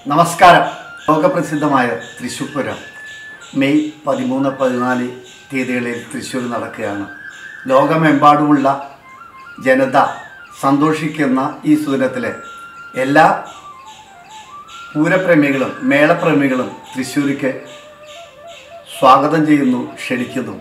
നമസ്കാരം ലോകപ്രസിദ്ധമായ തൃശ്ശൂർ പൂരം മെയ് പതിമൂന്ന് പതിനാല് തീയതികളിൽ തൃശ്ശൂർ നടക്കുകയാണ് ലോകമെമ്പാടുമുള്ള ജനത സന്തോഷിക്കുന്ന ഈ സൂരത്തിലെ എല്ലാ പൂരപ്രേമികളും മേളപ്രേമികളും തൃശ്ശൂരിക്ക് സ്വാഗതം ചെയ്യുന്നു ക്ഷണിക്കുന്നു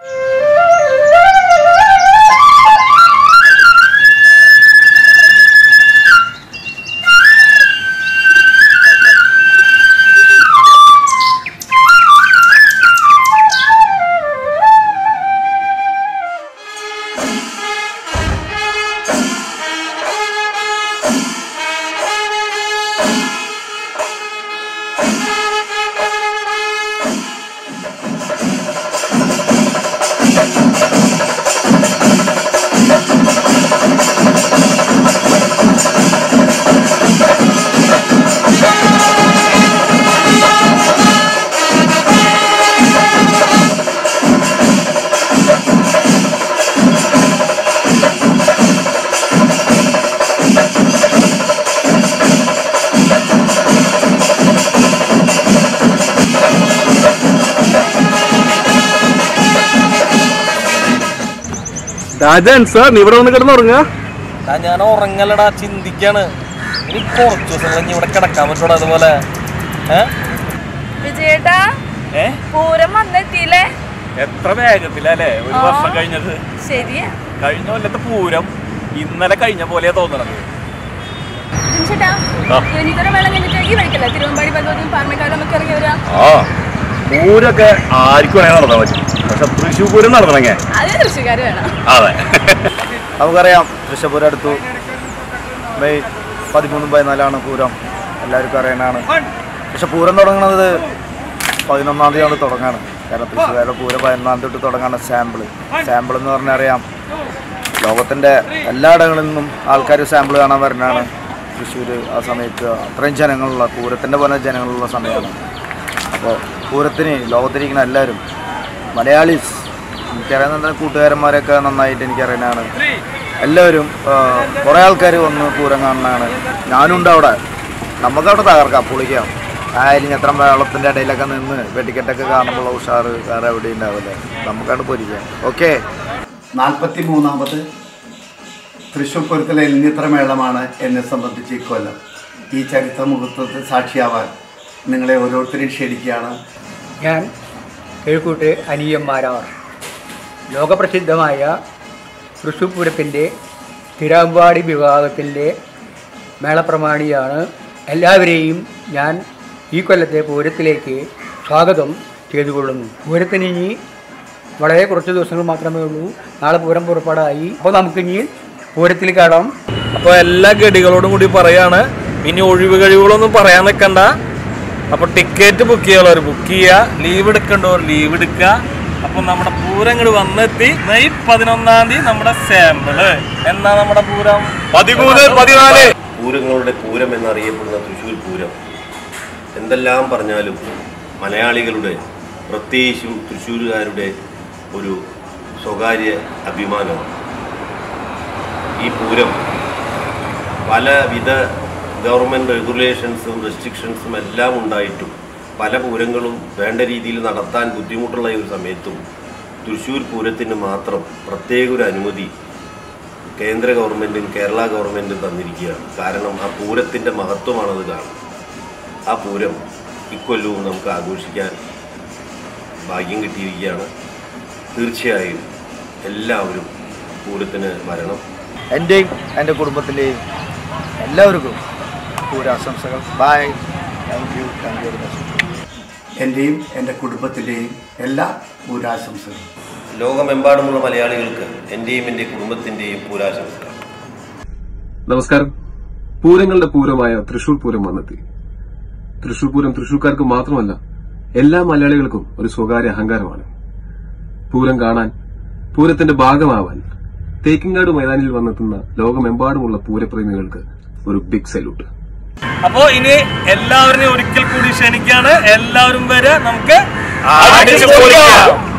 രാജൻ സാർ നീ ഇവിടെ വന്ന് കിടന്നുറങ്ങുക ആ, ഞാൻ ഉറങ്ങലടാ ചിന്തിക്കാണ് ഇനി കുറച്ച് ദിവസം കഴിഞ്ഞ് ഇവിടെ കിടക്കാൻ പറ്റൂടാ അതുപോലെ ഏ? വിജയേട്ടാ ഏ? പൂരം വന്നെത്തിയില്ലേ എത്ര വേഗത്തിലല്ലേ ഒരു ആ. വർഷം കഴിഞ്ഞത് ശരിയാ കഴിഞ്ഞ കൊല്ലത്തെ പൂരം ഇന്നലെ കഴിഞ്ഞ പോലെയാ തോന്നണത് ജിംഷേട്ടാ ആ. എനിക്കൊരു വെള്ളം കഴിഞ്ഞിട്ട് ഈ വഴിക്കല്ല തിരുവമ്പാടി ഭഗവതിയും പാർമക്കാരും ഒക്കെ ഇറങ്ങി വരാ ആ പൂരൊക്കെ ആർക്കും വേണേ നടത്താൻ പറ്റും പക്ഷെ തൃശ്ശൂർ പൂരം നടത്തണമെങ്കിൽ അത് തൃശ്ശൂർക്കാർ വേണം അതെ നമുക്കറിയാം തൃശ്ശൂർ അടുത്തു മെയ് പതിമൂന്നും പതിനാലാണ് പൂരം എല്ലാവർക്കും അറിയാനാണ് പക്ഷെ പൂരം തുടങ്ങുന്നത് പതിനൊന്നാം തീയതിയാണ് തുടങ്ങാണ് കാരണം തൃശ്ശൂരുടെ പൂരം പതിനൊന്നാം തീയതി തൊട്ട് തുടങ്ങാണ് സാമ്പിൾ സാമ്പിൾ എന്ന് പറഞ്ഞാൽ അറിയാം ലോകത്തിൻ്റെ എല്ലായിടങ്ങളിൽ നിന്നും ആൾക്കാർ സാമ്പിൾ കാണാൻ വരുന്നതാണ് തൃശ്ശൂർ ആ സമയത്ത് അത്രയും ജനങ്ങളുള്ള പൂരത്തിൻ്റെ പോലെ ജനങ്ങളുള്ള സമയമാണ് അപ്പോൾ പൂരത്തിന് ലോകത്തിരിക്കുന്ന എല്ലാവരും മലയാളീസ് എനിക്കറിയാവുന്ന കൂട്ടുകാരന്മാരൊക്കെ നന്നായിട്ട് എനിക്കറിയാനാണ് എല്ലാവരും കുറേ ആൾക്കാർ വന്ന് പൂരം കാണാനാണ് ഞാനുണ്ട് അവിടെ നമുക്കവിടെ തകർക്കാം പൊളിക്കാം ആ എത്ര വെള്ളത്തിൻ്റെ ഇടയിലൊക്കെ നിന്ന് വെടിക്കെട്ടൊക്കെ കാണുമ്പോൾ ഉഷാറ് വേറെ എവിടെ ഉണ്ടാവില്ല നമുക്കവിടെ പൊരിക്കാം ഓക്കെ നാൽപ്പത്തി മൂന്നാമത് തൃശ്ശൂർ പൂരത്തിലെ ഇന്നിത്ര മേളമാണ് എന്നെ സംബന്ധിച്ച് ഇക്കൊല്ലം ഈ ചരിത്ര മുഹൂർത്തത്തിൽ സാക്ഷിയാവാൻ നിങ്ങളെ ഓരോരുത്തരെയും ക്ഷണിക്കുകയാണ് ഞാൻ കിഴക്കൂട്ട് അനിയന്മാരാർ ലോകപ്രസിദ്ധമായ തൃശ്ശൂർ പൂരത്തിൻ്റെ തിരാമ്പാടി വിഭാഗത്തിൻ്റെ മേളപ്രമാണിയാണ് എല്ലാവരെയും ഞാൻ ഈ കൊല്ലത്തെ പൂരത്തിലേക്ക് സ്വാഗതം ചെയ്തുകൊള്ളുന്നു പൂരത്തിന് ഇനി വളരെ കുറച്ച് ദിവസങ്ങൾ മാത്രമേ ഉള്ളൂ നാളെ പൂരം പുറപ്പാടായി അപ്പോൾ നമുക്കിനി പൂരത്തിൽ കാണാം അപ്പൊ എല്ലാ ഗഡികളോടും കൂടി പറയാണ് ഇനി ഒഴിവ് കഴിവുകളൊന്നും പറയാൻ നിൽക്കണ്ട അപ്പൊ ടിക്കറ്റ് ബുക്ക് ചെയ്യാനുള്ളവർ ബുക്ക് ചെയ്യുക ലീവ് എടുക്കേണ്ടവർ ലീവ് എടുക്കുക അപ്പൊ നമ്മുടെ പൂരം ഇങ്ങോട്ട് വന്നെത്തി മെയ് പതിനൊന്നാം തീയതി നമ്മുടെ സാമ്പിള് എന്നാ നമ്മുടെ പൂരം പതിമൂന്ന് പതിനാല് പൂരങ്ങളുടെ പൂരം എന്നറിയപ്പെടുന്ന തൃശ്ശൂർ പൂരം എന്തെല്ലാം പറഞ്ഞാലും മലയാളികളുടെ പ്രത്യേകിച്ചും തൃശ്ശൂരുകാരുടെ ഒരു സ്വകാര്യ അഭിമാനമാണ് ഈ പൂരം പലവിധ ഗവൺമെൻറ് റെഗുലേഷൻസും റെസ്ട്രിക്ഷൻസും എല്ലാം ഉണ്ടായിട്ടും പല പൂരങ്ങളും വേണ്ട രീതിയിൽ നടത്താൻ ബുദ്ധിമുട്ടുള്ള ഈ ഒരു സമയത്തും തൃശ്ശൂർ പൂരത്തിന് മാത്രം പ്രത്യേക ഒരു അനുമതി കേന്ദ്ര ഗവൺമെൻറ്റും കേരള ഗവൺമെൻറ്റും തന്നിരിക്കുകയാണ് കാരണം ആ പൂരത്തിൻ്റെ മഹത്വമാണത് കാണുന്നത് ആ പൂരം ഇക്കൊല്ലവും നമുക്ക് ആഘോഷിക്കാൻ ഭാഗ്യം കിട്ടിയിരിക്കുകയാണ് തീർച്ചയായും എല്ലാവരും പൂരത്തിന് വരണം എൻ്റെയും എൻ്റെ കുടുംബത്തിൻ്റെയും എല്ലാവർക്കും പൂരാശംസകൾ bye thank you thank you very much എൻ്റെയും എൻ്റെ കുടുംബത്തിൻ്റെയും എല്ലാ പൂരാശംസകളും ലോകമെമ്പാടുമുള്ള മലയാളികൾക്ക് എൻ്റെയും എൻ്റെ കുടുംബത്തിൻ്റെയും പൂരാശംസകൾ നമസ്കാരം പൂരങ്ങളുടെ പൂരമായ തൃശൂർ പൂരം വന്നെത്തി തൃശൂർ പൂരം തൃശൂർക്കാർക്ക് മാത്രമല്ല എല്ലാ മലയാളികൾക്കും ഒരു സ്വകാര്യ അഹങ്കാരമാണ് പൂരം കാണാൻ പൂരത്തിന്റെ ഭാഗമാവാൻ തേക്കിങ്ങാട് മൈതാനിൽ വന്നെത്തുന്ന ലോകമെമ്പാടുമുള്ള പൂരപ്രേമികൾക്ക് ഒരു ബിഗ് സല്യൂട്ട് അപ്പോ ഇനി എല്ലാവരെയും ഒരിക്കൽ കൂടി ക്ഷണിക്കാണ് എല്ലാവരും വരെ നമുക്ക് അടിച്ചു പൊളിക്കാം.